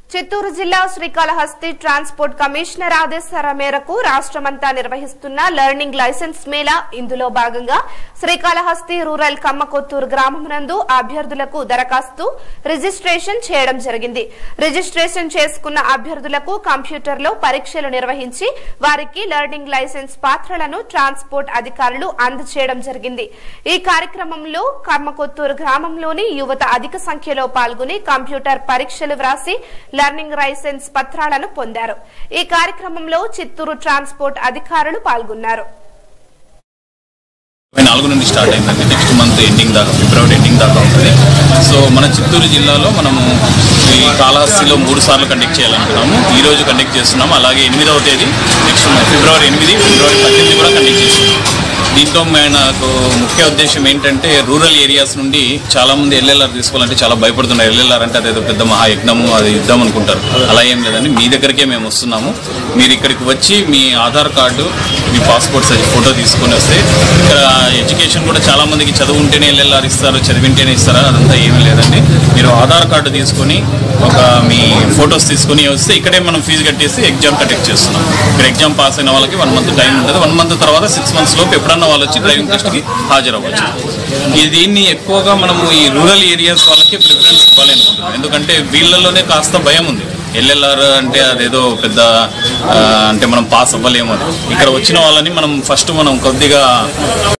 చిత్తూరు జిల్లా Srikalahasti transport commissioner ఆదేశాల మేరకు రాష్ట్రమంతా నిర్వహిస్తున్న లెర్నింగ్ లైసెన్స్ మేళా ఇందులో భాగంగా శ్రీకాళహస్తి రూరల్ కమ్మకొత్తూరు గ్రామం నందు అభ్యర్థులకు దరఖాస్తు రిజిస్ట్రేషన్ చేయడం జరిగింది రిజిస్ట్రేషన్ చేసుకున్న అభ్యర్థులకు కంప్యూటర్లో పరీక్షలు నిర్వహించి వారికి లెర్నింగ్ లైసెన్స్ పాత్రలను ట్రాన్స్పోర్ట్ అధికారులు అందజేయడం జరిగింది ఈ కార్యక్రమంలో కమ్మకొత్తూరు గ్రామంలోని యువత అధిక సంఖ్యలో పాల్గొని కంప్యూటర్ పరీక్షలు వ్రాసి లెర్నింగ్ లైసెన్స్ పత్రాలను పొందారు ఈ కార్యక్రమంలో చిత్తూరు ట్రాన్స్పోర్ట్ అధికారులు పాల్గొన్నారు ఇరవై నాలుగు నుండి స్టార్ట్ అయిందండి నెక్స్ట్ మంత్ ఎండింగ్ దాకా ఫిబ్రవరి ఎండింగ్ దాకా ఉంటుంది సో మన చిత్తూరు జిల్లాలో మనము ఈ కాళహస్తిలో మూడు సార్లు కండక్ట్ చేయాలనుకున్నాము ఈ రోజు కండక్ట్ చేస్తున్నాము అలాగే ఎనిమిదవ తేదీ నెక్స్ట్ ఫిబ్రవరి ఎనిమిది ఫిబ్రవరి పద్దెనిమిది కూడా కండక్ట్ చేస్తున్నాము దీంతో మనకు ముఖ్య ఉద్దేశం ఏంటంటే రూరల్ ఏరియాస్ నుండి చాలా మంది ఎల్ఎల్ఆర్ తీసుకోవాలంటే చాలా భయపడుతున్నారు ఎల్ఎల్ఆర్ అంటే అదేదో పెద్ద మహాయజ్ఞము అది యుద్ధం అనుకుంటారు అలా ఏం లేదండి మీ దగ్గరికే మేము వస్తున్నాము మీరు ఇక్కడికి వచ్చి మీ ఆధార్ కార్డు మీ పాస్పోర్ట్ సైజ్ ఫోటో తీసుకొని వస్తే ఇక్కడ ఎడ్యుకేషన్ కూడా చాలా మందికి చదువు ఉంటేనే ఎల్ఎల్ఆర్ ఇస్తారు చదివింటేనే ఇస్తారా అదంతా ఏమీ లేదండి మీరు ఆధార్ కార్డు తీసుకొని ఒక మీ ఫొటోస్ తీసుకొని వస్తే ఇక్కడే మనం ఫీజు కట్టేసి ఎగ్జామ్ కండక్ట్ చేస్తున్నాం ఇక్కడ ఎగ్జామ్ పాస్ అయిన వాళ్ళకి వన్ మంత్ టైం ఉంటుంది వన్ మంత్ తర్వాత సిక్స్ మంత్స్ లోపు ఎప్పుడన్నా వాళ్ళు వచ్చి డ్రైవింగ్ టెస్ట్కి హాజరవ్వచ్చు ఈ దీన్ని ఎక్కువగా మనము ఈ రూరల్ ఏరియాస్ వాళ్ళకి ప్రిఫరెన్స్ ఇవ్వాలి అనుకుంటున్నాం ఎందుకంటే వీళ్ళలోనే కాస్త భయం ఉంది ఎల్ఎల్ఆర్ అంటే అదేదో పెద్ద ఆ, అంటే మనం పాస్ అవ్వలేము అని ఇక్కడ వచ్చిన వాళ్ళని మనం ఫస్ట్ మనం కొద్దిగా